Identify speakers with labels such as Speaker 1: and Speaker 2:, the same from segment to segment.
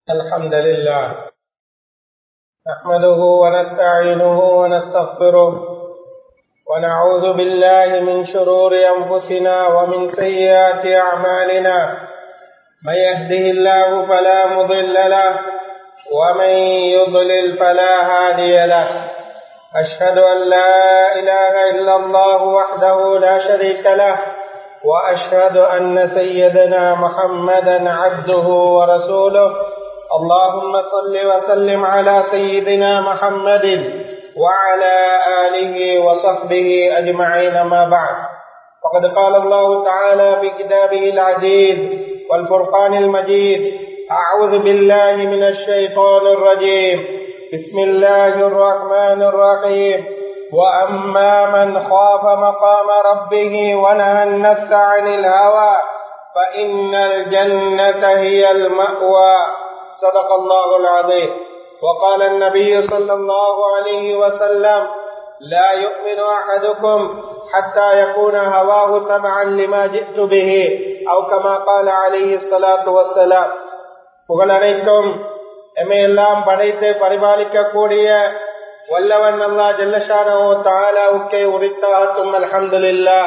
Speaker 1: الحمد لله نحمده ونستعينه ونستغفره ونعوذ بالله من شرور أنفسنا ومن سيئات أعمالنا من يهده الله فلا مضل له ومن يضلل فلا هادي له أشهد أن لا إله إلا الله وحده لا شريك له وأشهد أن سيدنا محمدا عبده ورسوله اللهم صل وسلم على سيدنا محمد وعلى آله وصحبه أجمعين ما بعد فقد قال الله تعالى في كتابه العزيز والفرقان المجيد أعوذ بالله من الشيطان الرجيم بسم الله الرحمن الرحيم وأما من خاف مقام ربه ونهى النفس عن الهوى فإن الجنة هي المأوى صدق الله العظيم وقال النبي صلى الله عليه وسلم لا يؤمن أحدكم حتى يكون هواه تبعا لما جئت به أو كما قال عليه الصلاة والسلام புகழ் அனைத்தும் எம்மையெல்லாம் படைத்து பரிபாலிக்கக்கூடிய வல்லவன் அல்லா ஜல்லஷானோ தாலாவுக்கே உரித்தாகட்டும் அல்ஹம்துலில்லா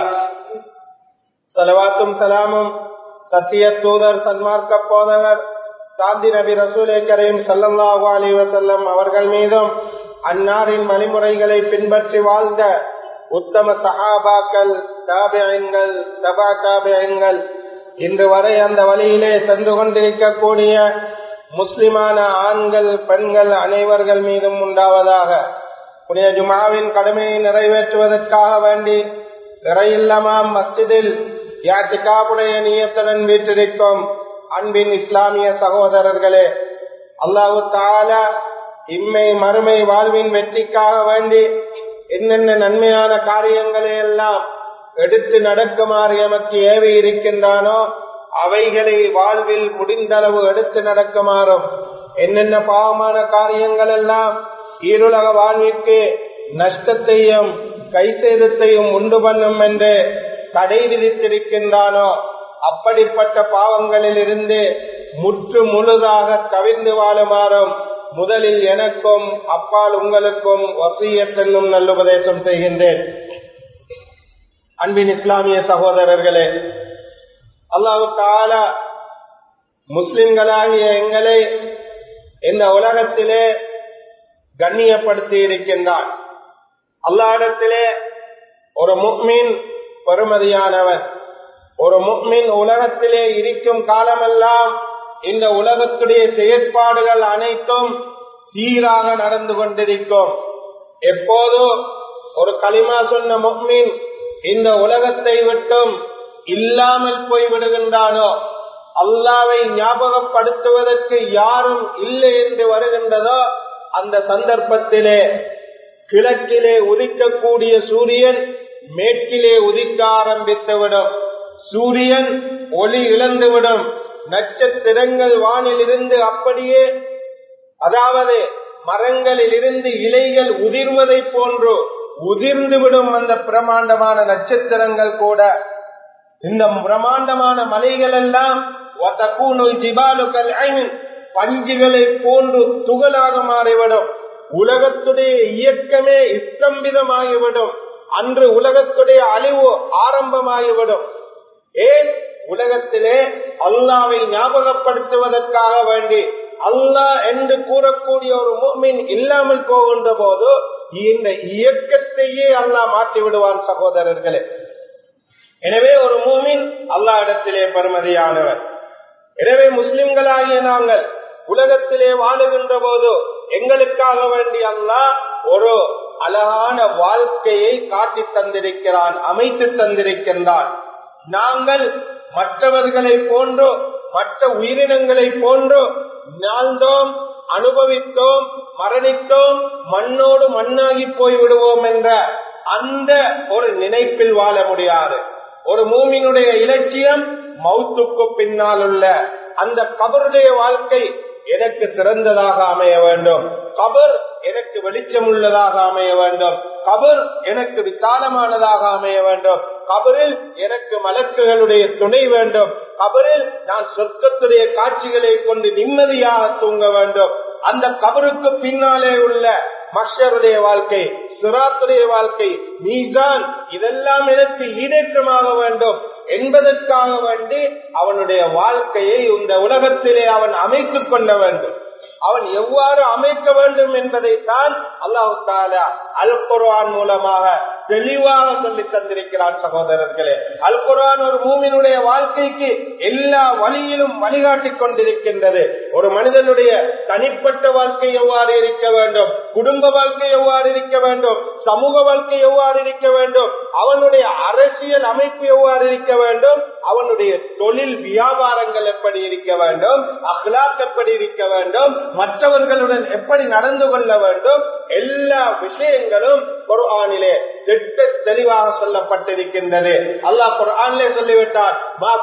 Speaker 1: சலவாத்தும் சலாமும் சத்திய தூதர் சன்மார்க்க போதவர் சாந்தி நபி ரசூலே கரீம் சல்லல்லாஹு அலி வசல்லம் அவர்கள் மீதும் அன்னாரின் வழிமுறைகளை பின்பற்றி வாழ்ந்த உத்தம சஹாபாக்கள் தாபியங்கள் தபா தாபியங்கள் இன்று வரை அந்த வழியிலே சென்று கொண்டிருக்கக்கூடிய முஸ்லிமான ஆண்கள் பெண்கள் அனைவர்கள் மீதும் உண்டாவதாக புனித ஜுமாவின் கடமையை நிறைவேற்றுவதற்காக வேண்டி இறையில்லமாம் மஸ்ஜிதில் யாத்திகாவுடைய நீயத்துடன் வீற்றிருக்கும் அன்பின் இஸ்லாமிய சகோதரர்களே அல்லாஹு தாலா இம்மை மறுமை வாழ்வின் வெற்றிக்காக வேண்டி என்னென்ன நன்மையான காரியங்களை எல்லாம் எடுத்து நடக்குமாறு எமக்கு ஏவி இருக்கின்றானோ அவைகளை வாழ்வில் முடிந்தளவு எடுத்து நடக்குமாறும் என்னென்ன பாவமான காரியங்கள் எல்லாம் ஈருலக வாழ்விற்கு நஷ்டத்தையும் கைசேதத்தையும் உண்டு பண்ணும் என்று தடை விதித்திருக்கின்றானோ அப்படிப்பட்ட பாவங்களில் இருந்து முற்று முழுதாக தவிர்ந்து வாழுமாறும் முதலில் எனக்கும் அப்பால் உங்களுக்கும் வசியத்தென்னும் நல்லுபதேசம் செய்கின்றேன் அன்பின் இஸ்லாமிய சகோதரர்களே அல்லாஹு தாலா முஸ்லிம்களாகிய எங்களை இந்த உலகத்திலே கண்ணியப்படுத்தி இருக்கின்றான் அல்லாடத்திலே ஒரு முக்மின் பெருமதியானவன் ஒரு முக்மின் உலகத்திலே இருக்கும் காலமெல்லாம் இந்த உலகத்துடைய செயற்பாடுகள் அனைத்தும் சீராக நடந்து கொண்டிருக்கும் எப்போதோ ஒரு களிமா சொன்ன முக்மின் இந்த உலகத்தை விட்டும் இல்லாமல் போய் விடுகின்றானோ அல்லாவை ஞாபகப்படுத்துவதற்கு யாரும் இல்லை என்று வருகின்றதோ அந்த சந்தர்ப்பத்திலே கிழக்கிலே உதிக்கக்கூடிய சூரியன் மேற்கிலே உதிக்க ஆரம்பித்துவிடும் சூரியன் ஒளி இழந்துவிடும் நட்சத்திரங்கள் வானில் இருந்து அப்படியே அதாவது மரங்களில் இருந்து இலைகள் உதிர்வதை போன்று உதிர்ந்துவிடும் அந்த பிரமாண்டமான நட்சத்திரங்கள் கூட இந்த பிரமாண்டமான மலைகள் எல்லாம் பஞ்சுகளை போன்று துகளாக மாறிவிடும் உலகத்துடைய இயக்கமே இஸ்தம்பிதமாகிவிடும் அன்று உலகத்துடைய அழிவு ஆரம்பமாகிவிடும் ஏன் உலகத்திலே அல்லாவை ஞாபகப்படுத்துவதற்காக வேண்டி அல்லாஹ் என்று கூறக்கூடிய ஒரு மூமின் இல்லாமல் போகின்ற போது இந்த இயக்கத்தையே அல்லாஹ் மாற்றி விடுவான் சகோதரர்களே எனவே ஒரு மூமின் அல்லா இடத்திலே பெருமதியானவர் எனவே முஸ்லிம்களாகிய நாங்கள் உலகத்திலே வாழுகின்ற போது எங்களுக்காக வேண்டி அல்லாஹ் ஒரு அழகான வாழ்க்கையை காட்டி தந்திருக்கிறான் அமைத்து தந்திருக்கின்றான் நாங்கள் மற்றவர்களை போன்றோ மற்ற உயிரினங்களை போன்றோ நாள்தோம் அனுபவித்தோம் மரணித்தோம் மண்ணோடு மண்ணாகி போய் விடுவோம் என்ற அந்த ஒரு நினைப்பில் வாழ முடியாது ஒரு மூமினுடைய இலட்சியம் மௌத்துக்கு பின்னால் உள்ள அந்த கபருடைய வாழ்க்கை எனக்கு சிறந்ததாக அமைய வேண்டும் கபர் எனக்கு வெளிச்சம் உள்ளதாக அமைய வேண்டும் கபர் எனக்கு விசாலமானதாக அமைய வேண்டும் கபரில் எனக்கு மலக்குகளுடைய துணை வேண்டும் கபரில் நான் சொர்க்கத்துடைய காட்சிகளை கொண்டு நிம்மதியாக தூங்க வேண்டும் அந்த கபருக்கு பின்னாலே உள்ள மஷருடைய வாழ்க்கை சிராத்துடைய வாழ்க்கை நீதான் இதெல்லாம் எனக்கு ஈடேற்றமாக வேண்டும் என்பதற்காக வேண்டி அவனுடைய வாழ்க்கையை இந்த உலகத்திலே அவன் அமைத்துக் கொள்ள வேண்டும் அவன் எவ்வாறு அமைக்க வேண்டும் என்பதைத்தான் அல்லாஹு தாலா அல் குர்ஆன் மூலமாக தெளிவாக சொல்லி தந்திருக்கிறான் சகோதரர்களே அல் குர்ஆன் ஒரு மூமினுடைய வாழ்க்கைக்கு எல்லா வழியிலும் வழிகாட்டிக் கொண்டிருக்கின்றது ஒரு மனிதனுடைய தனிப்பட்ட வாழ்க்கை எவ்வாறு இருக்க வேண்டும் குடும்ப வாழ்க்கை எவ்வாறு இருக்க வேண்டும் சமூக வாழ்க்கை எவ்வாறு இருக்க வேண்டும் அவனுடைய அரசியல் அமைப்பு எவ்வாறு இருக்க வேண்டும் அவனுடைய தொழில் வியாபாரங்கள் எப்படி இருக்க வேண்டும் அஹ்லாக் எப்படி இருக்க வேண்டும் மற்றவர்களுடன் எப்படி நடந்து கொள்ள வேண்டும் எல்லா விஷயங்களும் குர்ஆனிலே திட்ட தெளிவாக சொல்லப்பட்டிருக்கின்றது அல்லாஹ் குர்ஆனிலே சொல்லிவிட்டார்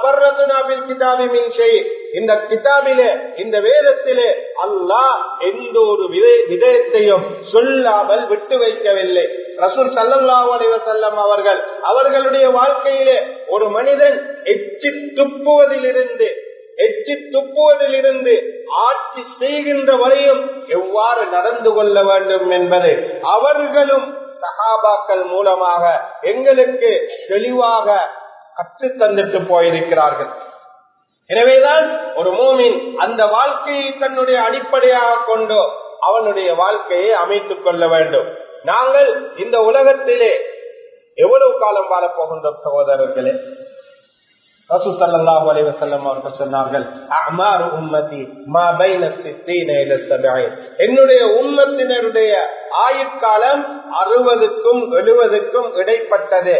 Speaker 1: இந்த கிதாபிலே இந்த வேதத்திலே அல்லாஹ் எந்த ஒரு விதயத்தையும் சொல்லாமல் விட்டு வைக்கவில்லை ரசூல் சல்லாஹூ அலைவசல்லம் அவர்கள் அவர்களுடைய வாழ்க்கையிலே ஒரு மனிதன் எச்சி துப்புவதிலிருந்து எச்சி துப்புவதிலிருந்து ஆட்சி செய்கின்ற வரையும் எவ்வாறு நடந்து கொள்ள வேண்டும் என்பது அவர்களும் சகாபாக்கள் மூலமாக எங்களுக்கு தெளிவாக கற்று தந்துட்டு போயிருக்கிறார்கள் எனவேதான் ஒரு மூமின் அந்த வாழ்க்கையை தன்னுடைய அடிப்படையாக கொண்டு அவனுடைய வாழ்க்கையை அமைத்துக் கொள்ள வேண்டும் நாங்கள் இந்த உலகத்திலே எவ்வளவு காலம் வாழப்போகின்றோம் சகோதரர்களே ரசூ சல்லாஹூ அலைவசல்லம் அவர்கள் சொன்னார்கள் அமாறு உம்மதி மா பைன சித்தீன இல சபைன் என்னுடைய உம்மத்தினருடைய ஆயுட்காலம் அறுபதுக்கும் எழுபதுக்கும் இடைப்பட்டது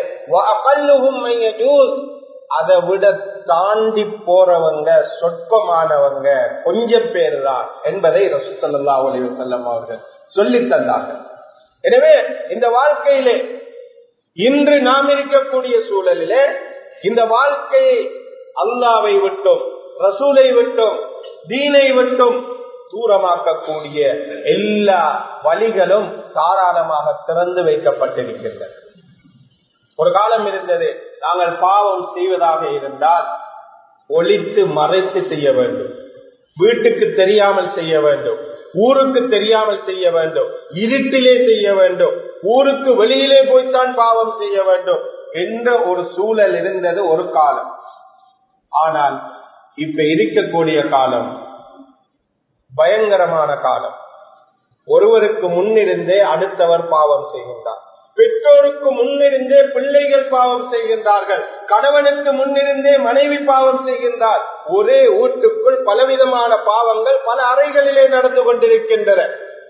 Speaker 1: அதை விட தாண்டி போறவங்க சொற்பமானவங்க கொஞ்சம் பேர் தான் என்பதை ரசூ சல்லா அலைவசல்லம் அவர்கள் சொல்லி தந்தார்கள் எனவே இந்த வாழ்க்கையிலே இன்று நாம் இருக்கக்கூடிய சூழலிலே இந்த வாழ்க்கையை அல்லாவை விட்டும் ரசூலை விட்டும் தீனை விட்டும் தூரமாக்கக்கூடிய எல்லா வழிகளும் தாராளமாக திறந்து வைக்கப்பட்டிருக்கின்றன ஒரு காலம் இருந்தது நாங்கள் பாவம் செய்வதாக இருந்தால் ஒழித்து மறைத்து செய்ய வேண்டும் வீட்டுக்கு தெரியாமல் செய்ய வேண்டும் ஊருக்கு தெரியாமல் செய்ய வேண்டும் இருட்டிலே செய்ய வேண்டும் ஊருக்கு வெளியிலே போய்த்தான் பாவம் செய்ய வேண்டும் என்ற ஒரு சூழல் இருந்தது ஒரு காலம் ஆனால் இப்ப இருக்கக்கூடிய காலம் பயங்கரமான காலம் ஒருவருக்கு முன்னிருந்தே அடுத்தவர் பாவம் செய்கின்றார் பெற்றோருக்கு முன்னிருந்தே பிள்ளைகள் பாவம் செய்கின்றார்கள் கணவனுக்கு முன்னிருந்தே மனைவி பாவம் செய்கின்றார் ஒரே வீட்டுக்குள் பலவிதமான பாவங்கள் பல அறைகளிலே நடந்து கொண்டிருக்கின்றன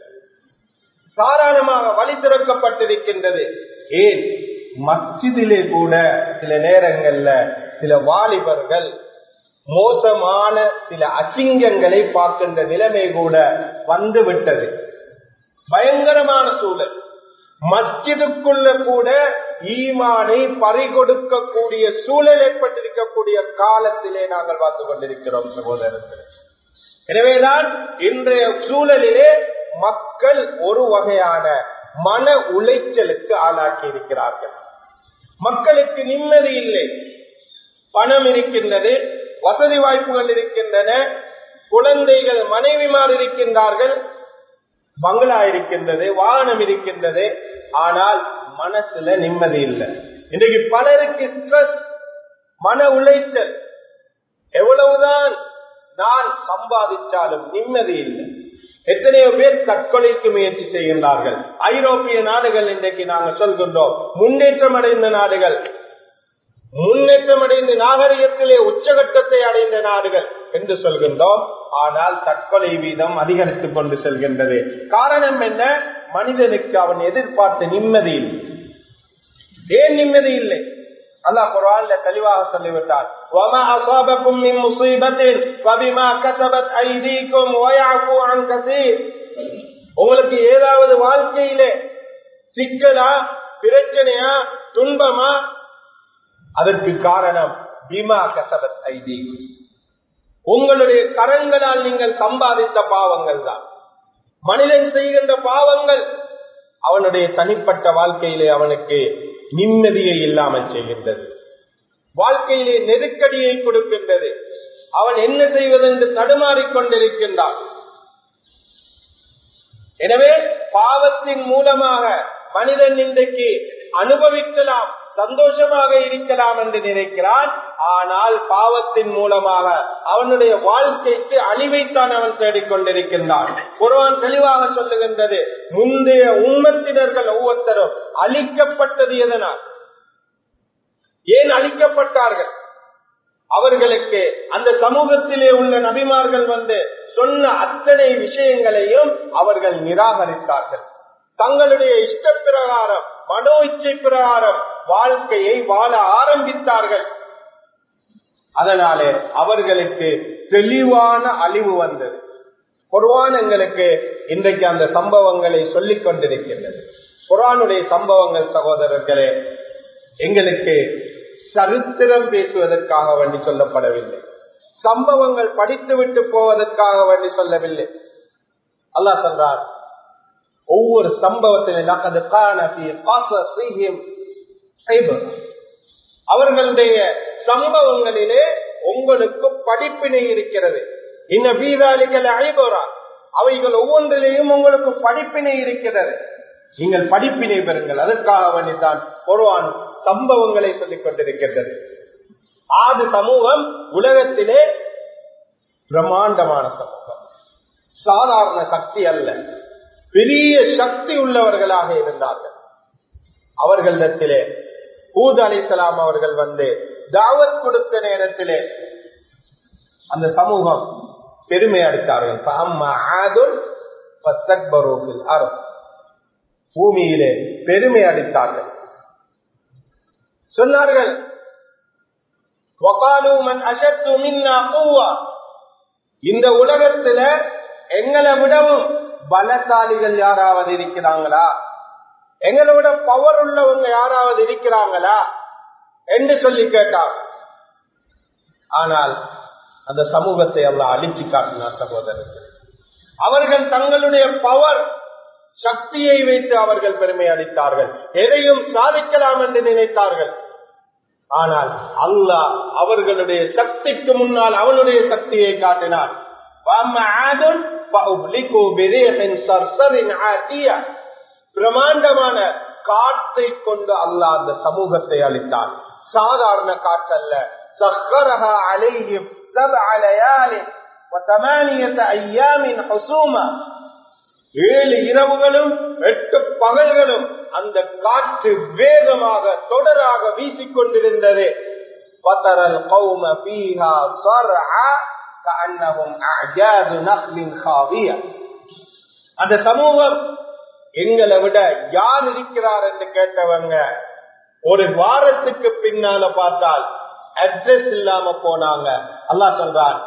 Speaker 1: தாராளமாக வழி திறக்கப்பட்டிருக்கின்றது ஏன் மஸ்ஜிதிலே கூட சில நேரங்கள்ல சில வாலிபர்கள் மோசமான சில அசிங்கங்களை பார்க்கின்ற நிலைமை கூட வந்து விட்டது பயங்கரமான சூழல் மஸ்ஜிதுக்குள்ள கூட ஈமானை பறிகொடுக்கக்கூடிய சூழல் ஏற்பட்டிருக்கக்கூடிய காலத்திலே நாங்கள் வாழ்ந்து கொண்டிருக்கிறோம் சகோதரர்கள் எனவேதான் இன்றைய சூழலிலே மக்கள் ஒரு வகையான மன உளைச்சலுக்கு ஆளாக்கி இருக்கிறார்கள் மக்களுக்கு நிம்மதி இல்லை பணம் இருக்கின்றது வசதி வாய்ப்புகள் இருக்கின்றன குழந்தைகள் மனைவிமார் இருக்கின்றார்கள் பங்களா இருக்கின்றது வாகனம் இருக்கின்றது ஆனால் மனசுல நிம்மதி இல்லை இன்றைக்கு பலருக்கு ஸ்ட்ரெஸ் மன உளைச்சல் எவ்வளவுதான் நான் சம்பாதிச்சாலும் நிம்மதி இல்லை எத்தனையோ பேர் தற்கொலைக்கு முயற்சி செய்கின்றார்கள் ஐரோப்பிய நாடுகள் இன்றைக்கு நாங்கள் சொல்கின்றோம் முன்னேற்றம் அடைந்த நாடுகள் முன்னேற்றம் அடைந்த நாகரிகத்திலே உச்சகட்டத்தை அடைந்த நாடுகள் என்று சொல்கின்றோம் ஆனால் தற்கொலை வீதம் அதிகரித்துக் கொண்டு செல்கின்றது காரணம் என்ன மனிதனுக்கு அவன் எதிர்பார்த்த நிம்மதி இல்லை ஏன் நிம்மதி இல்லை அல்லாஹ் குர்ஆன்ல தெளிவாக சொல்லிவிட்டார் وما اصابكم من مصيبه فبما كسبت ايديكم ويعفو عن كثير உங்களுக்கு ஏதாவது வாழ்க்கையிலே சிக்கலா பிரச்சனையா துன்பமா அதற்கு காரணம் பிமா கசபத் ஐதி உங்களுடைய கரங்களால் நீங்கள் சம்பாதித்த பாவங்கள் தான் மனிதன் செய்கின்ற பாவங்கள் அவனுடைய தனிப்பட்ட வாழ்க்கையிலே அவனுக்கு நிம்மதியை இல்லாமல் செய்கின்றது வாழ்க்கையிலே நெருக்கடியை கொடுக்கின்றது அவன் என்ன செய்வது என்று தடுமாறிக் கொண்டிருக்கின்றான் எனவே பாவத்தின் மூலமாக மனிதன் இன்றைக்கு அனுபவிக்கலாம் சந்தோஷமாக இருக்கலாம் என்று நினைக்கிறான் ஆனால் பாவத்தின் மூலமாக அவனுடைய வாழ்க்கைக்கு அழிவைத்தான் அவன் தேடிக்கொண்டிருக்கின்றான் குரான் தெளிவாக சொல்லுகின்றது முந்தைய உண்மத்தினர்கள் ஒவ்வொருத்தரும் அழிக்கப்பட்டது எதனால் ஏன் அழிக்கப்பட்டார்கள் அவர்களுக்கு அந்த சமூகத்திலே உள்ள நபிமார்கள் வந்து சொன்ன அத்தனை விஷயங்களையும் அவர்கள் நிராகரித்தார்கள் தங்களுடைய இஷ்ட பிரகாரம் மனோ இச்சை பிரகாரம் வாழ்க்கையை வாழ ஆரம்பித்தார்கள் அதனாலே அவர்களுக்கு தெளிவான அழிவு வந்தது குர்வான் எங்களுக்கு இன்றைக்கு அந்த சம்பவங்களை சொல்லிக் கொண்டிருக்கின்றது குரானுடைய சம்பவங்கள் சகோதரர்களே எங்களுக்கு சரித்திரம் பேசுவதற்காக வேண்டி சொல்லப்படவில்லை சம்பவங்கள் படித்துவிட்டு போவதற்காக வேண்டி சொல்லவில்லை அல்லாஹ் சொல்றார் ஒவ்வொரு சம்பவத்திலும் அவர்களுடைய சம்பவங்களிலே உங்களுக்கு படிப்பினை இருக்கிறது இன்ன பீதாளிகள் அழைபோரா அவைகள் ஒவ்வொன்றிலேயும் உங்களுக்கு படிப்பினை இருக்கிறது நீங்கள் படிப்பினை பெறுங்கள் அதற்காக வேண்டித்தான் ஒருவான் சம்பவங்களை சொல்லிக் கொண்டிருக்கின்றது ஆது சமூகம் உலகத்திலே பிரம்மாண்டமான சமூகம் சாதாரண சக்தி அல்ல பெரிய சக்தி உள்ளவர்களாக இருந்தார்கள் அவர்களிடத்திலே ஊத் அலிசலாம் அவர்கள் வந்து தாவத் கொடுத்த நேரத்திலே அந்த சமூகம் பெருமை அடித்தார்கள் பூமியிலே பெருமை அடித்தார்கள் சொன்னார்கள் இந்த உலகத்துல எங்களை விடவும் பலசாலிகள் யாராவது இருக்கிறாங்களா எங்களை விட பவர் உள்ளவங்க யாராவது இருக்கிறாங்களா என்று சொல்லி கேட்டார் ஆனால் அந்த சமூகத்தை எல்லாம் அழிச்சு காட்டினார் சகோதரர்கள் அவர்கள் தங்களுடைய பவர் சக்தியை வைத்து அவர்கள் பெருமை அளித்தார்கள் எதையும் சாதிக்கலாம் என்று நினைத்தார்கள் ஆனால் அல்லாஹ் அவர்களுடைய சக்திக்கு முன்னால் அவனுடைய சக்தியை காட்டினார் பிரமாண்டமான காற்றை கொண்டு அல்லாஹ் அந்த சமூகத்தை அளித்தார் சாதாரண காற்றல்ல சக்கரஹா அலைஹிம் سبع ليال وثمانية أيام حسوما ஏழு இரவுகளும் எட்டு பகல்களும் அந்த காற்று வேகமாக தொடராக வீசிக்கொண்டிருந்தது பத்தரல் கௌம பீஹா சர்ஆ கஅன்னஹும் அஅஜாது நக்லின் காவியா அந்த சமூகம் எங்களை விட யார் இருக்கிறார் என்று கேட்டவங்க ஒரு வாரத்துக்கு பின்னால பார்த்தால் அட்ரஸ் இல்லாம போனாங்க அல்லாஹ் சொல்றான்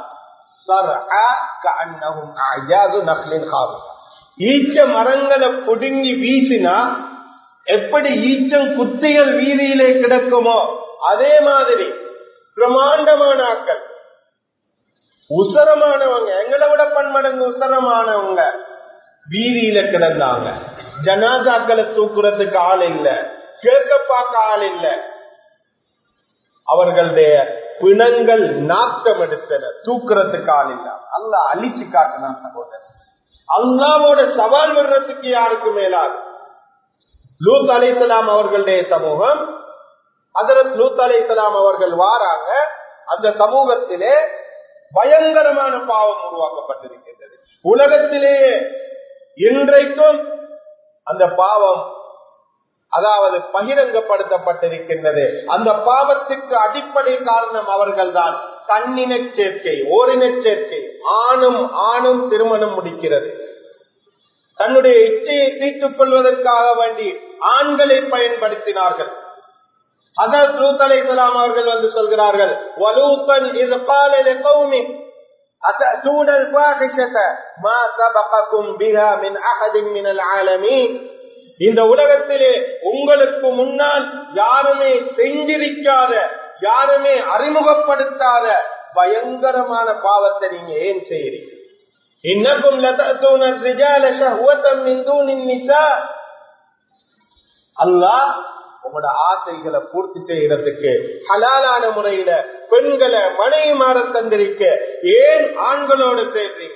Speaker 1: ஈச்ச மரங்களை புடுங்கி வீசினா எப்படி ஈச்சம் குத்திகள் வீதியிலே கிடக்குமோ அதே மாதிரி பிரமாண்டமான ஆக்கள் உசரமானவங்க எங்களை விட பன்மடங்கு உசரமானவங்க வீதியில கிடந்தாங்க ஜனாதாக்களை தூக்குறதுக்கு ஆள் இல்ல கேட்க பார்க்க ஆள் இல்ல அவர்களுடைய பிணங்கள் நாட்டம் எடுத்தன தூக்குறதுக்கு ஆள் இல்ல அல்ல அழிச்சு காட்டினான் சகோதரர் அல்லாவோட சவால் வர்றதுக்கு யாருக்கு மேலாது லூத் அலைசலாம் அவர்களுடைய சமூகம் அதரத் லூத் அலைசலாம் அவர்கள் வாராங்க அந்த சமூகத்திலே பயங்கரமான பாவம் உருவாக்கப்பட்டிருக்கின்றது உலகத்திலேயே இன்றைக்கும் அந்த பாவம் அதாவது பகிரங்கப்படுத்தப்பட்டிருக்கின்றது அந்த பாவத்திற்கு அடிப்படை காரணம் அவர்கள்தான் கண்ணின சேர்க்கை ஓரின சேர்க்கை ஆணும் ஆணும் திருமணம் முடிக்கிறது தன்னுடைய இச்சையை தீர்த்துக் கொள்வதற்காக வேண்டி ஆண்களை பயன்படுத்தினார்கள் அதர் லூத் அலைஹிஸ்ஸலாம் அவர்கள் வந்து சொல்கிறார்கள் வலூத்தன் இது قال لقومه أتأتون الفاحشة ما سبقكم بها من أحد من العالمين இந்த உலகத்திலே உங்களுக்கு முன்னால் யாருமே செஞ்சிருக்காத யாருமே அறிமுகப்படுத்தாத பயங்கரமான பாவத்தை நீங்க ஏன் செய்யறீங்க இன்னக்கும் லதூன الرجال شهوة من دون النساء அல்லாஹ் உங்களோட ஆசைகளை பூர்த்தி செய்யறதுக்கு ஹலாலான முறையில பெண்களை மனைவி மாற தந்திருக்க ஏன் ஆண்களோடு சேர்றீங்க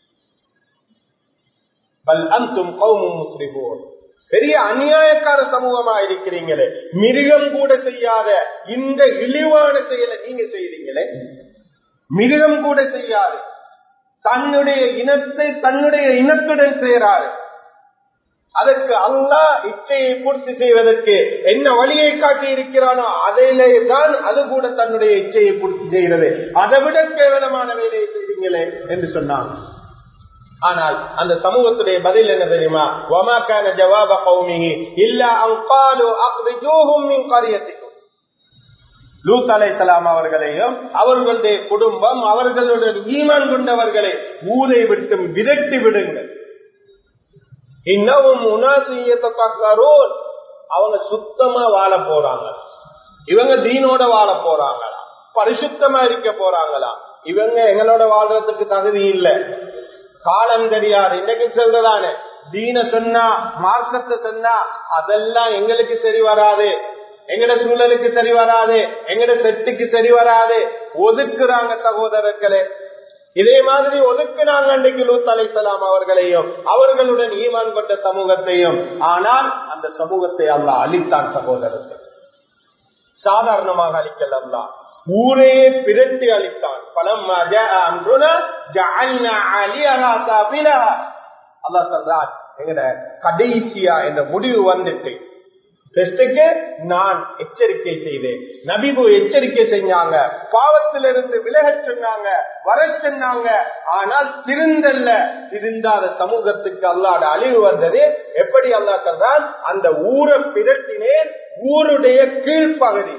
Speaker 1: பல் அந்தும் கௌமும் முஸ்லிமோன் பெரிய அநியாயக்கார சமூகமா இருக்கிறீங்களே மிருகம் கூட செய்யாத இந்த இழிவான செயலை நீங்க செய்றீங்களே மிருகம் கூட செய்யாது தன்னுடைய இனத்தை தன்னுடைய இனத்துடன் செய்யறாரு அதற்கு அல்லா இச்சையை பூர்த்தி செய்வதற்கு என்ன வழியை காட்டி இருக்கிறானோ அதிலே தான் அது கூட தன்னுடைய இச்சையை பூர்த்தி செய்கிறது அதை விட கேவலமான வேலையை செய்வீங்களே என்று சொன்னான் ஆனால் அந்த சமூகத்துடைய பதில் என்ன தெரியுமா வமாக்கான ஜவாப கௌமிகி இல்ல அங்காலு அக்ரிஜூஹும் மின் காரியத்திக்கும் லூத் அலைசலாம் அவர்களையும் அவர்களுடைய குடும்பம் அவர்களுடைய ஈமான் கொண்டவர்களை ஊரை விட்டு விரட்டி விடுங்கள் இன்னமும் உணாசியத்தோன் அவங்க சுத்தமா வாழ போறாங்க இவங்க தீனோட வாழ போறாங்களா பரிசுத்தமா இருக்க போறாங்களா இவங்க எங்களோட வாழ்றதுக்கு தகுதி இல்லை காலம் தெரியாது இன்னைக்கு சொல்றதானே தீன சொன்னா மார்க்கத்தை சொன்னா அதெல்லாம் எங்களுக்கு சரி வராது எங்கட சூழலுக்கு சரி வராது எங்கட செட்டுக்கு சரி வராது ஒதுக்குறாங்க சகோதரர்களே இதே மாதிரி ஒதுக்குனாங்க அன்றைக்கு லூத் அலைசலாம் அவர்களையும் அவர்களுடன் ஈமான் கொண்ட சமூகத்தையும் ஆனால் அந்த சமூகத்தை அல்ல அழித்தான் சகோதரர்கள் சாதாரணமாக அழிக்கல் அல்ல ஊரே பிரட்டி அளித்தான் பலம் அல்லா சொல்றார் எங்கட கடைசியா இந்த முடிவு வந்துட்டு டெஸ்டுக்கு நான் எச்சரிக்கை செய்தேன் நபிபு எச்சரிக்கை செஞ்சாங்க பாவத்திலிருந்து விலகச் சொன்னாங்க வர சொன்னாங்க ஆனால் திருந்தல்ல திருந்தாத சமூகத்துக்கு அல்லாட அழிவு வந்தது எப்படி அல்லா சொல்றான் அந்த ஊரை பிரட்டினேன் ஊருடைய கீழ்ப்பகுதி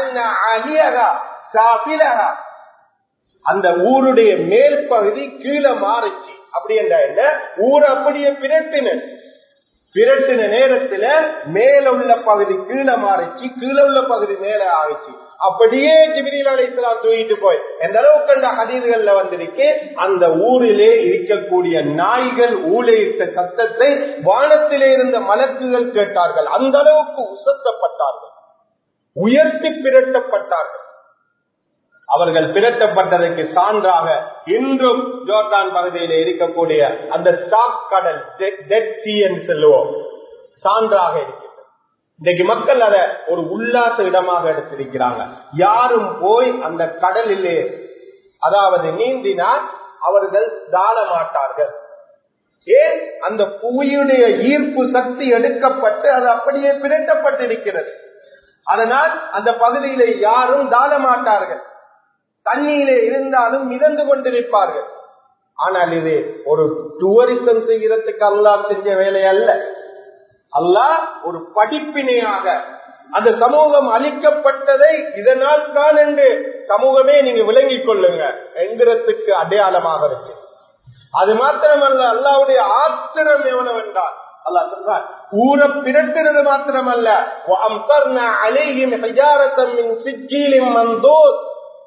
Speaker 1: அந்த ஊருடைய மேல் பகுதி கீழே மாறிச்சு அப்படி என்ற என்ன ஊர் அப்படியே பிரட்டின பிரட்டின நேரத்துல மேல உள்ள பகுதி கீழே மாறிச்சு கீழே உள்ள பகுதி மேல ஆயிடுச்சு அப்படியே ஜிபிரில் அழைத்தலாம் தூக்கிட்டு போய் எந்த அளவுக்கு அந்த ஹதீதுகள்ல வந்திருக்கு அந்த ஊரிலே இருக்கக்கூடிய நாய்கள் ஊழையிட்ட சத்தத்தை வானத்திலே இருந்த மலக்குகள் கேட்டார்கள் அந்த அளவுக்கு உசத்தப்பட்டார்கள் உயர்த்தி பிரட்டப்பட்டார்கள் அவர்கள் பிரட்டப்பட்டதற்கு சான்றாக இன்றும் ஜோர்டான் பகுதியில் இருக்கக்கூடிய அந்த சாக் கடல் டெட் சி என்று சொல்லுவோம் சான்றாக இருக்கிறது இன்றைக்கு மக்கள் அதை ஒரு உல்லாச இடமாக எடுத்திருக்கிறாங்க யாரும் போய் அந்த கடலிலே அதாவது நீந்தினால் அவர்கள் தாழ மாட்டார்கள் ஏன் அந்த புவியுடைய ஈர்ப்பு சக்தி எடுக்கப்பட்டு அது அப்படியே பிரட்டப்பட்டிருக்கிறது அதனால் அந்த பகுதியிலே யாரும் தாழ மாட்டார்கள் தண்ணியிலே இருந்தாலும் மிதந்து கொண்டிருப்பார்கள் ஆனால் இது ஒரு டூரிசம் செய்கிறதுக்கு அல்லாஹ் செஞ்ச வேலை அல்ல அல்லாஹ் ஒரு படிப்பினையாக அந்த சமூகம் அளிக்கப்பட்டதை இதனால் தான் என்று சமூகமே நீங்க விளங்கிக் கொள்ளுங்க என்கிறதுக்கு அடையாளமாக இருக்கு அது மாத்திரமல்ல அல்லாவுடைய ஆத்திரம் எவ்வளவென்றால் அல்லாஹ் சொல்றார் ஊர பிறக்கிறது மாத்திரமல்ல அலையும் மந்தோர்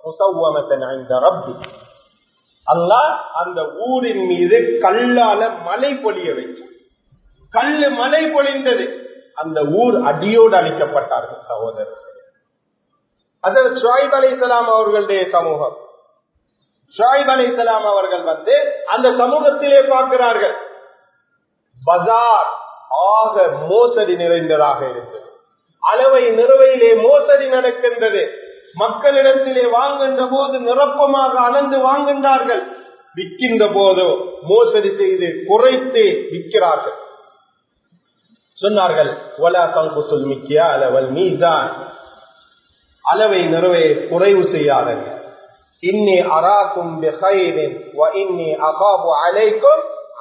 Speaker 1: அல்லாஹ் அந்த ஊரின் மீது கல்லால மலை பொழிய வச்சான் கல்லு மலை பொழிந்தது அந்த ஊர் அடியோடு அளிக்கப்பட்டார்கள் சகோதரர் அதில் ஷாயிப் அலி இஸ்லாம் அவர்களுடைய சமூகம் ஷாயிப் அலி இஸ்லாம் அவர்கள் வந்து அந்த சமூகத்திலே பார்க்கிறார்கள் பஜார் ஆக மோசடி நிறைந்ததாக இருந்தது அளவை நிறுவையிலே மோசடி நடக்கின்றது மக்களிடத்திலே வாங்குகின்ற போது நிரப்பமாக அளந்து வாங்குகின்றார்கள் விற்கின்ற போதோ மோசடி செய்து குறைத்து விற்கிறார்கள் சொன்னார்கள் ஒலா பங்கு சொல் மிக்கியா அளவல் மீதான் அளவை நிறுவை குறைவு செய்யாதங்க இன்னி அராக்கும் இன்னி அகாபு அலைக்கும்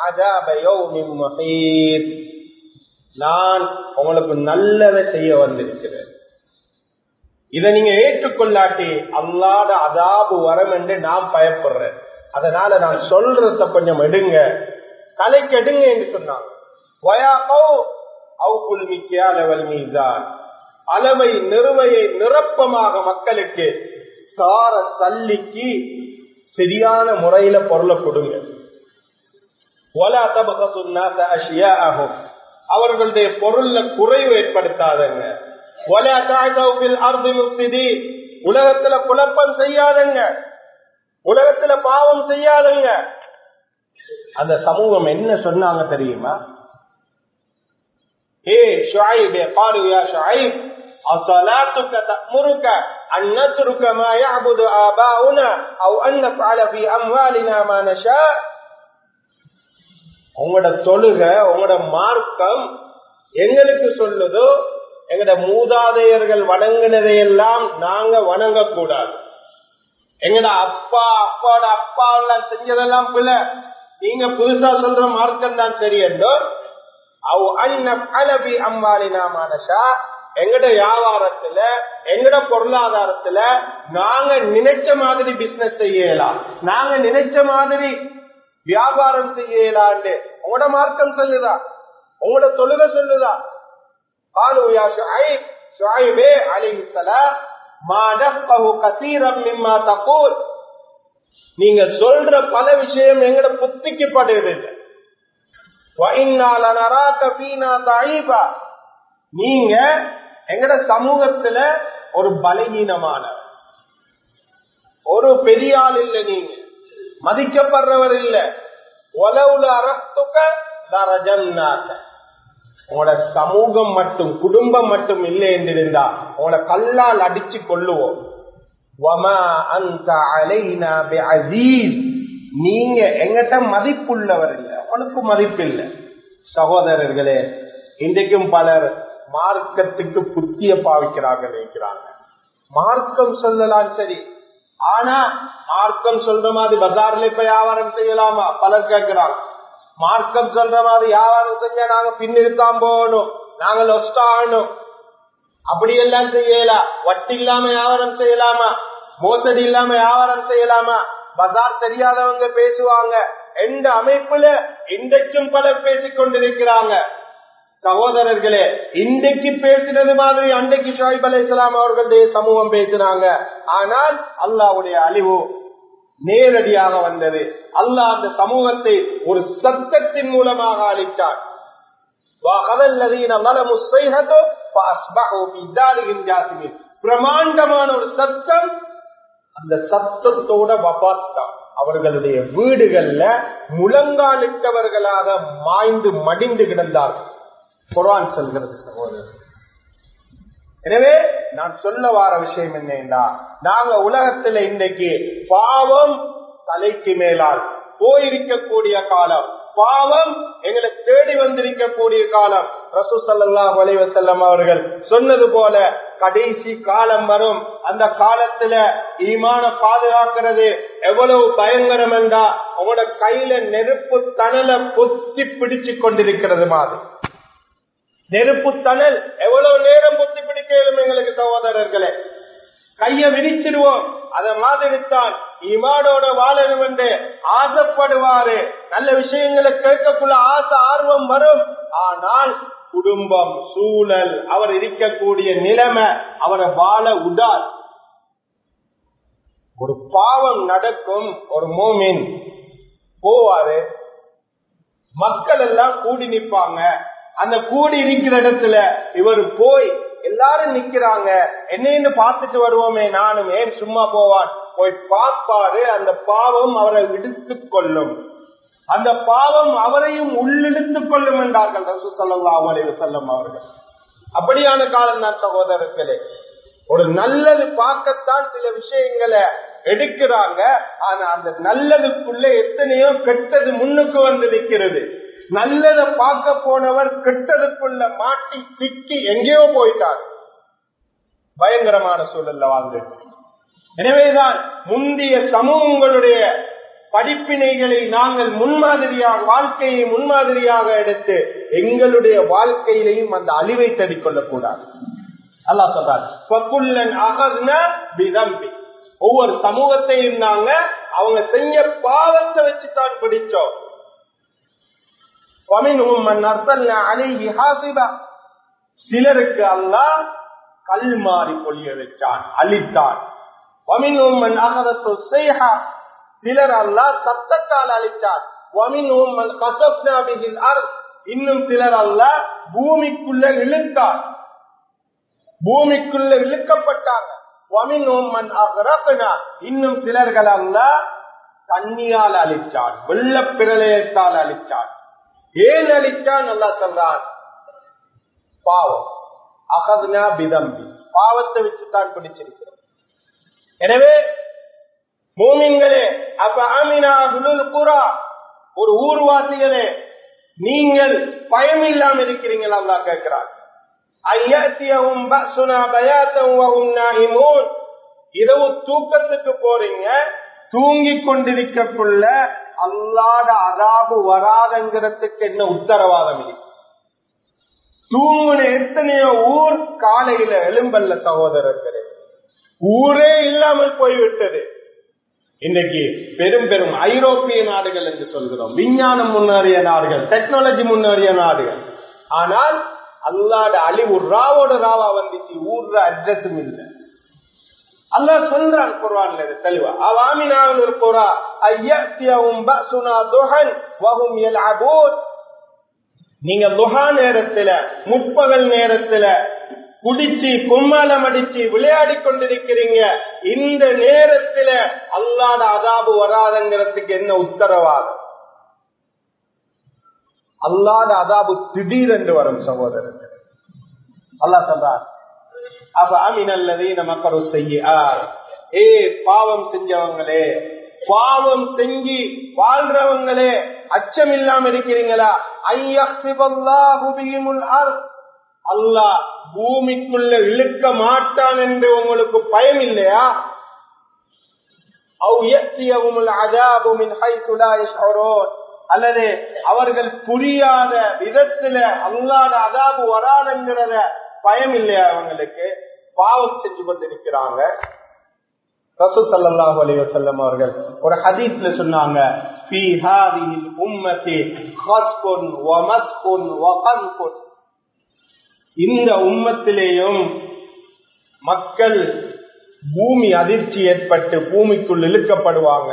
Speaker 1: நான் உங்களுக்கு நல்லதை செய்ய வந்திருக்கிறேன் இதை நீங்க ஏற்றுக்கொள்ளாட்டி அல்லாத அதாபு வரம் என்று நான் பயப்படுறேன் அதனால நான் சொல்றத கொஞ்சம் எடுங்க தலைக்கு எடுங்க என்று சொன்னாங்க அளவை நிறுவையை நிரப்பமாக மக்களுக்கு சார தள்ளிக்கு சரியான முறையில பொருளை கொடுங்க அவர்களுடைய பொருள்ல குறைவு ஏற்படுத்தாதங்க وَلَا تَعْثَوْا فِي الْأَرْضِ مُفْسِدِينَ உலகத்துல குழப்பம் செய்யாதங்க உலகத்துல பாவம் செய்யாதங்க அந்த சமூகம் என்ன சொன்னாங்க தெரியுமா ஏ ஷுஐப் قالوا يا شعيب أصلاتك تأمرك أن نترك ما يعبد آباؤنا أو أن نفعل في أموالنا ما نشاء உங்களோட தொழுக உங்களோட மார்க்கம் எங்களுக்கு சொல்லுதோ எங்கட மூதாதையர்கள் வணங்கினதையெல்லாம் நாங்க வணங்கக்கூடாது எங்கட அப்பா அப்பாவோட அப்பா எல்லாம் செஞ்சதெல்லாம் பிள்ளை நீங்க புதுசா சொல்ற மார்க்கம் தான் சரி என்றோ அவ் அன்னபி அம்பாலினா மானஷா எங்கட வியாபாரத்துல எங்கட பொருளாதாரத்துல நாங்க நினைச்ச மாதிரி பிசினஸ் செய்யலாம் நாங்க நினைச்ச மாதிரி வியாபாரம் செய்யலான்னு உங்களோட மார்க்கம் சொல்லுதா உங்களோட தொழுகை சொல்லுதா قالوا يا شعيب شعيب عليه السلام ما نفقه كثيرا مما تقول நீங்க சொல்ற பல விஷயம் எங்கட புத்திக்கு படுறது நீங்க எங்கட சமூகத்துல ஒரு பலகீனமான ஒரு பெரிய ஆள் இல்ல நீங்க மதிக்கப்படுறவர் இல்ல உலவுல அரசுக்க தரஜன்னாக்க உங்களோட சமூகம் மட்டும் குடும்பம் மட்டும் இல்லை என்றிருந்தா உங்களோட கல்லால் அடிச்சு கொள்ளுவோம் நீங்க எங்கிட்ட மதிப்புள்ளவர் இல்லை உனக்கு மதிப்பு இல்லை சகோதரர்களே இன்றைக்கும் பலர் மார்க்கத்துக்கு புத்திய பாவிக்கிறார்கள் நினைக்கிறாங்க மார்க்கம் சொல்லலாம் சரி ஆனா மார்க்கம் சொல்ற மாதிரி பஜார்ல இப்ப வியாபாரம் செய்யலாமா பலர் கேட்கிறாங்க மார்க்கம் சொல்ற மாதிரி வியாபாரம் செஞ்சா நாங்க பின்னிருத்தான் போகணும் நாங்க லொஸ்ட் ஆகணும் அப்படி எல்லாம் செய்யலாம் வட்டி இல்லாம வியாபாரம் செய்யலாமா மோசடி இல்லாம வியாபாரம் செய்யலாமா பஜார் தெரியாதவங்க பேசுவாங்க எந்த அமைப்புல இன்றைக்கும் பலர் பேசிக் கொண்டிருக்கிறாங்க சகோதரர்களே இன்றைக்கு பேசினது மாதிரி அன்றைக்கு ஷாயிப் அலி இஸ்லாம் அவர்களுடைய சமூகம் பேசினாங்க ஆனால் அல்லாவுடைய அழிவு நேரடியாக வந்தது அல்லாஹ் அந்த சமூகத்தை ஒரு சத்தத்தின் மூலமாக அளித்தார் பிரமாண்டமான ஒரு சத்தம் அந்த சத்தத்தோட வபாத்தான் அவர்களுடைய வீடுகள்ல முழங்காலிட்டவர்களாக மாய்ந்து மடிந்து கிடந்தார்கள் குரான் சொல்கிறது சகோதரர் எனவே நான் சொல்ல வார விஷயம் என்னன்னா நாங்க உலகத்துல இன்றைக்கு பாவம் தலைக்கு மேலால் போயிருக்கக்கூடிய காலம் பாவம் எங்களை தேடி வந்திருக்கக்கூடிய காலம் ரசூ சல்லா செல்லம் அவர்கள் சொன்னது போல கடைசி காலம் வரும் அந்த காலத்துல ஈமான பாதுகாக்கிறது எவ்வளவு பயங்கரம் என்றா உங்களோட கையில நெருப்பு தணல பொத்தி பிடிச்சு கொண்டிருக்கிறது மாதிரி நெருப்பு தணல் எவ்வளவு நேரம் பொத்தி பிடிக்கலும் எங்களுக்கு சகோதரர்களே கைய விரிச்சிடுவோம் அதை மாதிரித்தான் இமாடோட வாழணும் என்று ஆசைப்படுவாரு நல்ல விஷயங்களை கேட்கக்குள்ள ஆசை ஆர்வம் வரும் ஆனால் குடும்பம் சூழல் அவர் இருக்கக்கூடிய நிலைமை அவரை வாழ உடார் ஒரு பாவம் நடக்கும் ஒரு மோமின் போவாரு மக்கள் எல்லாம் கூடி நிற்பாங்க அந்த கூடி இருக்கிற இடத்துல இவர் போய் எல்லாரும் நிக்கிறாங்க என்னன்னு பார்த்துட்டு வருவோமே நானும் ஏன் சும்மா போவான் போய் பார்ப்பாரு அந்த பாவம் அவரை இடித்துக் கொள்ளும் அந்த பாவம் அவரையும் உள்ளிழுத்துக் கொள்ளும் என்றார்கள் ரசூ சல்லா அலைவு செல்லம் அவர்கள் அப்படியான காலம் தான் சகோதரர்களே ஒரு நல்லது பார்க்கத்தான் சில விஷயங்களை எடுக்கிறாங்க ஆனா அந்த நல்லதுக்குள்ள எத்தனையோ கெட்டது முன்னுக்கு வந்து நிற்கிறது நல்லத பார்க்க போனவர் கெட்டதுக்குள்ள மாட்டி சிக்கி எங்கேயோ போயிட்டார் பயங்கரமான சூழல்ல வாழ்ந்து எனவேதான் முந்தைய சமூகங்களுடைய படிப்பினைகளை நாங்கள் முன்மாதிரியாக வாழ்க்கையை முன்மாதிரியாக எடுத்து எங்களுடைய வாழ்க்கையிலையும் அந்த அழிவை தேடிக்கொள்ளக் கூடாது அல்லா சொல்றாரு ஒவ்வொரு சமூகத்தையும் நாங்க அவங்க செஞ்ச பாவத்தை வச்சுதான் பிடிச்சோம் சிலருக்கு அல்லா கல் மாறி பொழிய வச்சான் அழித்தான் சிலர் அல்லா சத்தத்தால் அழித்தார் இன்னும் சிலர் அல்ல பூமிக்குள்ள இழுத்தார் பூமிக்குள்ள இழுக்கப்பட்டாங்க இன்னும் சிலர்கள் அல்ல தண்ணியால் அழிச்சான் வெள்ள பிரளயத்தால் அழிச்சான் ஏன் அழிச்சான் நல்லா சொல்றான் பாவம் அகதுனா பிதம்பி பாவத்தை வச்சுதான் பிடிச்சிருக்கிறோம் எனவே மூமின்களே அப்ப ஆமினா புறா ஒரு ஊர்வாசிகளே நீங்கள் பயம் இல்லாம இருக்கிறீங்களா அல்லா கேட்கிறார் இரவு தூக்கத்துக்கு போறீங்க தூங்கி கொண்டிருக்கக்குள்ள அல்லாத அதாபு வராதங்கிறதுக்கு என்ன உத்தரவாதம் இல்லை தூங்குன எத்தனையோ ஊர் காலையில எலும்பல்ல சகோதரர்களே ஊரே இல்லாமல் போய்விட்டது இன்னைக்கு பெரும் பெரும் ஐரோப்பிய நாடுகள் என்று சொல்கிறோம் விஞ்ஞானம் முன்னேறிய நாடுகள் டெக்னாலஜி முன்னேறிய நாடுகள் ஆனால் அல்லாட அழிவு ராவோட ராவா வந்துச்சு ஊர்ல அட்ரஸும் இல்லை அல்லா சொல்றான் குர்வான்ல இது தெளிவா அவாமினாவில் இருக்கிறா ஐயத்தியவும் பசுனா துஹன் வஹும் யல்அபூன் நீங்க துஹா நேரத்துல முற்பகல் நேரத்துல குடிச்சு கும்மாலம் அடிச்சு விளையாடி கொண்டிருக்கிறீங்க இந்த நேரத்துல அல்லாத அதாபு வராதங்கிறதுக்கு என்ன உத்தரவாதம் அல்லாத அதாபு திடீரென்று வரும் சகோதரர்கள் அல்லா சொல்றார் அப்ப அமினல்லதே நமக்கரு செய்ய ஏ பாவம் செஞ்சவங்களே பாவம் செஞ்சு வாழ்றவங்களே அச்சம் இல்லாம இருக்கிறீங்களா ஐயமுல் அல்லாஹ் பூமிக்குள்ள இழுக்க மாட்டான் என்று உங்களுக்கு பயம் இல்லையா அல்லது அவர்கள் புரியாத விதத்துல அல்லாத அதாபு வராதுங்கிறத பயம் இல்லையா அவங்களுக்கு பாவம் செஞ்சு கொண்டிருக்கிறாங்க ரசூ சல்லாஹூ அலி வசல்லம் அவர்கள் ஒரு ஹதீஸ்ல சொன்னாங்க இந்த உம்மத்திலேயும் மக்கள் பூமி அதிர்ச்சி ஏற்பட்டு பூமிக்குள் இழுக்கப்படுவாங்க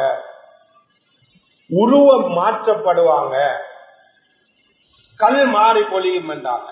Speaker 1: உருவம் மாற்றப்படுவாங்க கல் மாறி பொழியும் என்றாங்க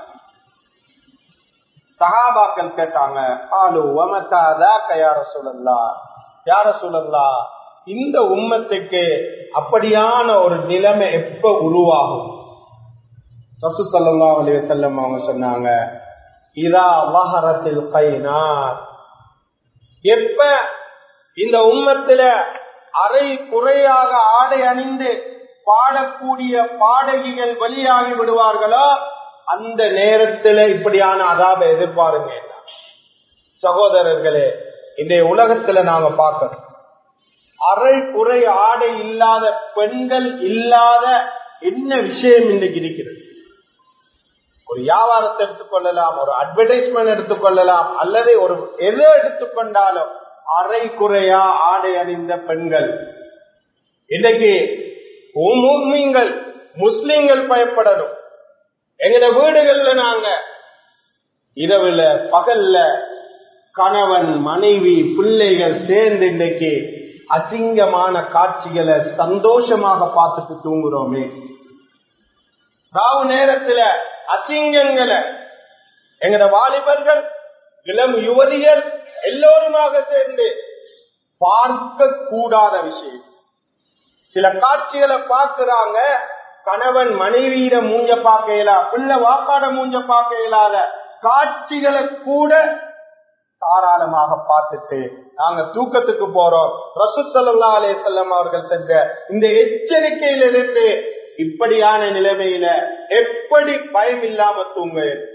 Speaker 1: சகாபாக்கள் கேட்டாங்க ஆலு வமத்தாதா யார சொல்லலா யார சொல்லலா இந்த உம்மத்துக்கு அப்படியான ஒரு நிலைமை எப்ப உருவாகும் ரசு சல்லா அலி செல்லம் அவங்க சொன்னாங்க இதா வஹரத்தில் கைனார் எப்ப இந்த உம்மத்துல அரை குறையாக ஆடை அணிந்து பாடக்கூடிய பாடகிகள் வெளியாகி விடுவார்களோ அந்த நேரத்துல இப்படியான அதாப எதிர்பாருங்க சகோதரர்களே இந்த உலகத்துல நாங்க பார்க்கணும் அரை குறை ஆடை இல்லாத பெண்கள் இல்லாத என்ன விஷயம் இன்றைக்கு இருக்கிறது ஒரு வியாபாரத்தை எடுத்துக்கொள்ளலாம் ஒரு அட்வர்டைஸ்மெண்ட் எடுத்துக்கொள்ளலாம் அல்லது ஒரு எதை எடுத்துக்கொண்டாலும் அரை குறையா ஆடை அணிந்த பெண்கள் இன்னைக்கு மூமிங்கள் முஸ்லிம்கள் பயப்படணும் எங்கட வீடுகள்ல நாங்க இரவுல பகல்ல கணவன் மனைவி பிள்ளைகள் சேர்ந்து இன்னைக்கு அசிங்கமான காட்சிகளை சந்தோஷமாக பார்த்துட்டு தூங்குறோமே ராவு நேரத்துல அசிங்கங்களை எங்கட வாலிபர்கள் இளம் யுவதிகள் எல்லோருமாக சேர்ந்து பார்க்க கூடாத விஷயம் சில காட்சிகளை பார்க்கிறாங்க கணவன் மனைவியிட மூஞ்ச பார்க்க இயலாத பிள்ளை வாப்பாட மூஞ்ச பார்க்க இயலாத காட்சிகளை கூட தாராளமாக பார்த்துட்டு நாங்க தூக்கத்துக்கு போறோம் ரசுசல்லா அலே செல்லம் அவர்கள் சென்ற இந்த எச்சரிக்கையிலிருந்து இப்படியான நிலைமையில எப்படி பயம் இல்லாம தூங்க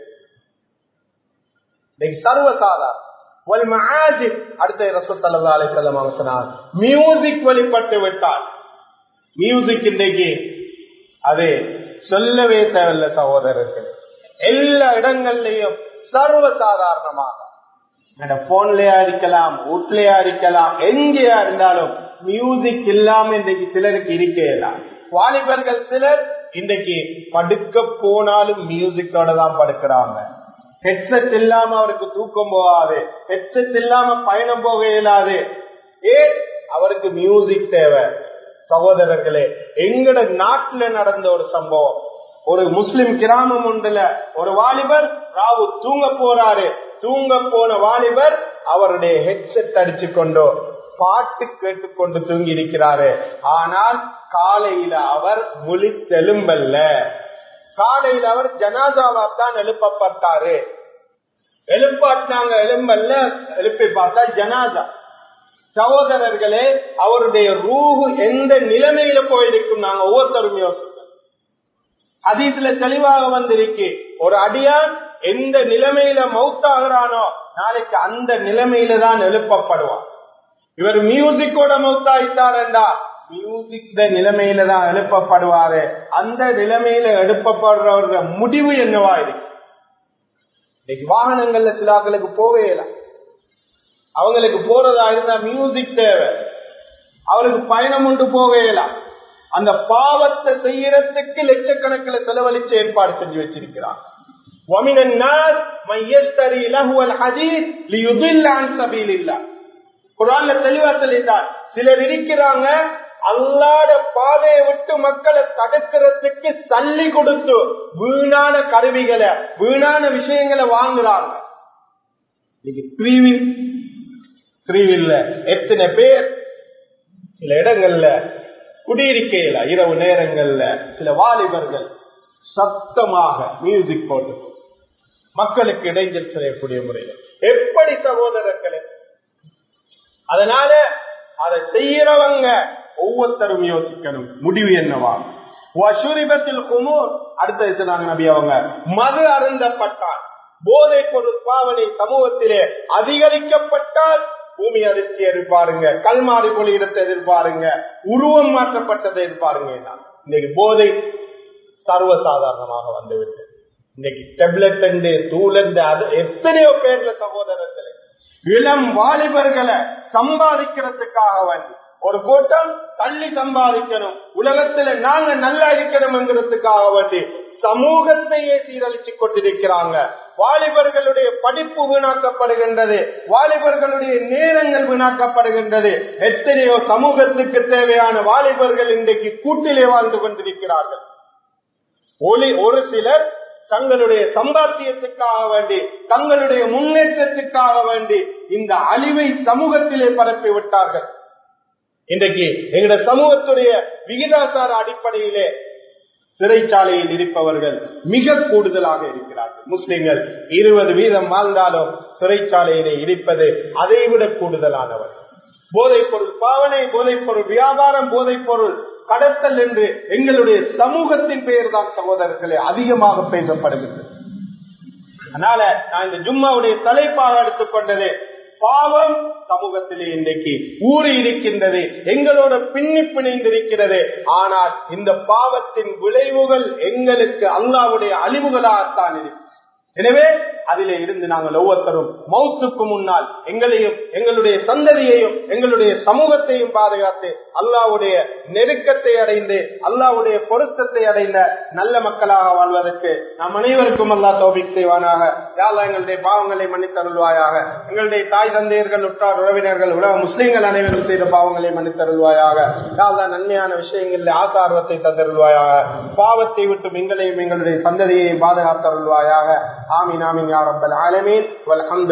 Speaker 1: சர்வசாதாரண அடுத்த ரசூசல்லா அலே செல்லம் அவங்க சொன்னார் மியூசிக் வழிபட்டு விட்டால் மியூசிக் இன்றைக்கு அது சொல்லவே தேவையில்ல சகோதரர்கள் எல்லா இடங்கள்லயும் சர்வசாதாரணமாக போன்லயா இருக்கலாம் வீட்லயா இருக்கலாம் எங்கேயா இருந்தாலும் மியூசிக் இல்லாம இன்றைக்கு சிலருக்கு இருக்கலாம் வாலிபர்கள் சிலர் இன்றைக்கு படுக்க போனாலும் மியூசிக்கோட தான் படுக்கிறாங்க ஹெட்செட் இல்லாம அவருக்கு தூக்கம் போகாது ஹெட்செட் இல்லாம பயணம் போக இயலாது ஏன் அவருக்கு மியூசிக் தேவை சகோதரர்களே எங்கட நாட்டுல நடந்த ஒரு சம்பவம் ஒரு முஸ்லிம் கிராமம் ஒன்றுல ஒரு வாலிபர் ராவு தூங்க போறாரு தூங்க போன வாலிபர் அவருடைய ஹெட்செட் அடிச்சு கொண்டோ பாட்டு கேட்டுக்கொண்டு தூங்கி இருக்கிறாரு ஆனால் காலையில அவர் முழித்தெலும்பல்ல காலையில அவர் ஜனாதாவாத்தான் எழுப்பப்பட்டாரு எழுப்பாட்டாங்க எலும்பல்ல எழுப்பி பார்த்தா ஜனாதா சகோதரர்களே அவருடைய ரூஹு எந்த நிலைமையில போயிருக்கும் நாங்க ஒவ்வொருத்தரும் யோசிப்போம் அதீதுல தெளிவாக வந்திருக்கு ஒரு அடியான் எந்த நிலைமையில மௌத்தாகிறானோ நாளைக்கு அந்த நிலைமையில தான் எழுப்பப்படுவான் இவர் மியூசிக்கோட மௌத்தாயிட்டார் என்றா மியூசிக் நிலைமையில தான் எழுப்பப்படுவாரு அந்த நிலைமையில எழுப்பப்படுறவர முடிவு என்னவா இருக்கு இன்னைக்கு வாகனங்கள்ல சிலாக்களுக்கு போவே இல்லை அவங்களுக்கு போறதா இருந்தா மியூசிக் தேவை அவருக்கு பயணம் உண்டு போவேலாம் அந்த பாவத்தை செய்யறதுக்கு லட்சக்கணக்கில் செலவழிச்சு ஏற்பாடு செஞ்சு வச்சிருக்கிறான் ومن الناس من يشتري لهو الحديث ليضل عن سبيل الله குரான்ல தெளிவா சொல்லிட்டார் சிலர் இருக்கிறாங்க அல்லாட பாதையை விட்டு மக்களை தடுக்கிறதுக்கு தள்ளி கொடுத்து வீணான கருவிகளை வீணான விஷயங்களை வாங்குறாங்க த்ரீவில் த்ரீவில்ல எத்தனை பேர் சில இடங்கள்ல குடியிருக்கையில இரவு நேரங்கள்ல சில வாலிபர்கள் சத்தமாக மியூசிக் போட்டு மக்களுக்கு இடைஞ்சல் செய்யக்கூடிய முறையில் எப்படி சகோதரர்களே அதனால அதை செய்யறவங்க ஒவ்வொருத்தரும் யோசிக்கணும் முடிவு என்னவா வசூரிபத்தில் குமூர் அடுத்த சொன்னாங்க நபி அவங்க மது அருந்தப்பட்டால் போதை பொருள் பாவனை சமூகத்திலே அதிகரிக்கப்பட்டால் பூமி அதிர்ச்சி எதிர்பாருங்க கல்மாரி பொலியிடத்தை எதிர்பாருங்க உருவம் மாற்றப்பட்டதை எதிர்பாருங்க இன்னைக்கு போதை சர்வசாதாரணமாக வந்துவிட்டு இன்னைக்கு டெப்லெட் தூளந்து அது எத்தனையோ பேர்ல சகோதரர்களே இளம் வாலிபர்களை சம்பாதிக்கிறதுக்காக வந்து ஒரு கூட்டம் தள்ளி சம்பாதிக்கணும் உலகத்துல நாங்க நல்லா இருக்கணும் என்கிறதுக்காக வேண்டி சமூகத்தையே சீரழிச்சு கொண்டிருக்கிறாங்க வாலிபர்களுடைய படிப்பு வீணாக்கப்படுகின்றது வாலிபர்களுடைய நேரங்கள் வீணாக்கப்படுகின்றது எத்தனையோ சமூகத்துக்கு தேவையான வாலிபர்கள் இன்றைக்கு கூட்டிலே வாழ்ந்து கொண்டிருக்கிறார்கள் ஒளி ஒரு சிலர் தங்களுடைய சம்பாத்தியத்துக்காக வேண்டி தங்களுடைய முன்னேற்றத்துக்காக வேண்டி இந்த அழிவை சமூகத்திலே பரப்பி விட்டார்கள் இன்றைக்கு எங்களுடைய சமூகத்துடைய விகிதாசார அடிப்படையிலே சிறைச்சாலையில் இருப்பவர்கள் மிக கூடுதலாக இருக்கிறார்கள் முஸ்லிம்கள் இருபது வீதம் வாழ்ந்தாலும் சிறைச்சாலையிலே இருப்பது அதைவிட கூடுதலானவர் போதைப் பொருள் பாவனை போதைப் பொருள் வியாபாரம் போதைப் பொருள் கடத்தல் என்று எங்களுடைய சமூகத்தின் பெயர் தான் சகோதரர்களே அதிகமாக பேசப்படுகிறது அதனால நான் இந்த ஜும்மாவுடைய தலைப்பாக எடுத்துக்கொண்டது பாவம் சமூகத்திலே இன்றைக்கு ஊறி இருக்கின்றது எங்களோட பின்னி பிணைந்திருக்கிறது ஆனால் இந்த பாவத்தின் விளைவுகள் எங்களுக்கு அல்லாவுடைய அழிவுகளாகத்தான் இருக்கு எனவே அதிலே இருந்து நாங்கள் ஒவ்வொருத்தரும் மௌத்துக்கு முன்னால் எங்களையும் எங்களுடைய சந்ததியையும் எங்களுடைய சமூகத்தையும் பாதுகாத்து அல்லாவுடைய நெருக்கத்தை அடைந்து அல்லாவுடைய பொருத்தத்தை அடைந்த நல்ல மக்களாக வாழ்வதற்கு நம் அனைவருக்கும் அல்லா தோபிக் செய்வானாக யாரா எங்களுடைய பாவங்களை மன்னித்தருள்வாயாக எங்களுடைய தாய் தந்தையர்கள் உற்றார் உறவினர்கள் உலக முஸ்லீம்கள் அனைவரும் செய்த பாவங்களை மன்னித்தருள்வாயாக யாரா நன்மையான விஷயங்களில் ஆசார்வத்தை தந்தருள்வாயாக பாவத்தை விட்டு எங்களையும் எங்களுடைய சந்ததியையும் பாதுகாத்தருள்வாயாக ஆமீன் ஆமீன் யா ரப்பல் ஆலமீன் வல்ஹம்து